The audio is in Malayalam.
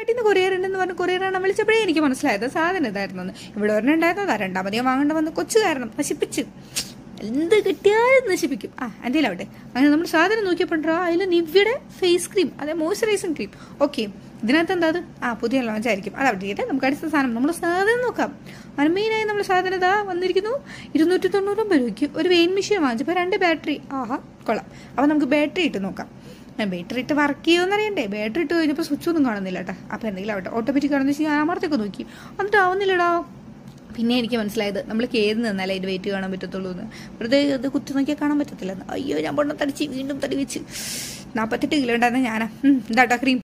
നാട്ടിൽ നിന്ന് കൊറിയർ ഉണ്ടെന്ന് പറഞ്ഞ് കൊറിയർ ആണ് വിളിച്ചപ്പോഴേ എനിക്ക് മനസ്സിലായത് സാധനം ഇതായിരുന്നു എന്ന്. ഇവിടെ ഒരെണ്ണം ഉണ്ടായിരുന്നതാ രണ്ടാമത് ഞാൻ വാങ്ങേണ്ട വന്ന് കൊച്ചു കാരണം നശിപ്പിച്ച് എന്ത് കിട്ടിയാലും നശിപ്പിക്കും ആ എൻ്റെ ആവട്ടെ അങ്ങനെ നമ്മൾ സാധനം നോക്കിയപ്പോഴോ അതിൽ നിവ്യയുടെ ഫേസ് ക്രീം അതെ മോയ്സ്ചറൈസിങ് ക്രീം ഓക്കെ ഇതിനകത്ത് എന്താ അത് ആ പുതിയ ലോഞ്ച് ആയിരിക്കും അത് അവിടെ ഇരിക്കട്ടെ നമുക്ക് അടുത്ത സാധനം നമ്മൾ സാധനം നോക്കാം അങ്ങനെ മെയിനായി നമ്മൾ സാധനം ഇതാ വന്നിരിക്കുന്നു ഇരുന്നൂറ്റി തൊണ്ണൂറ്റൊമ്പത് രൂപയ്ക്ക് ഒരു വെയിൻ മെഷീൻ വാങ്ങിച്ചപ്പോൾ രണ്ട് ബാറ്ററി ആഹാ കൊള്ളാം അപ്പോൾ നമുക്ക് ബാറ്ററി ഇട്ട് നോക്കാം ബാറ്ററി ഇട്ട് വർക്ക് ചെയ്യുമെന്ന് അറിയണ്ടേ ബാറ്ററി ഇട്ട് കഴിഞ്ഞപ്പോൾ സ്വിച്ച് ഒന്നും കാണുന്നില്ല കേട്ടോ അപ്പോൾ എന്തെങ്കിലും ആവട്ടെ ഓട്ടോമാറ്റിക് ആണെന്ന് വെച്ചാൽ ഞാൻ അമർത്തൊക്കെ നോക്കി എന്നിട്ട് ആവുന്നില്ലടാ പിന്നെ എനിക്ക് മനസ്സിലായത് നമ്മൾ കേറി നിന്നാലേ അതിൻ്റെ വെയിറ്റ് കാണാൻ പറ്റത്തുള്ളൂ എന്ന് വെറുതെ ഇത് കുത്തി നോക്കിയാൽ കാണാൻ പറ്റത്തില്ലെന്ന് അയ്യോ ഞാൻ പൊണ്ണം തടിച്ച് വീണ്ടും തടി വെച്ച് നാൽപ്പത്തെട്ട് കിലോ ഉണ്ടായിരുന്ന ഞാനാ ഉം, ഇതാട്ടോ ക്രീം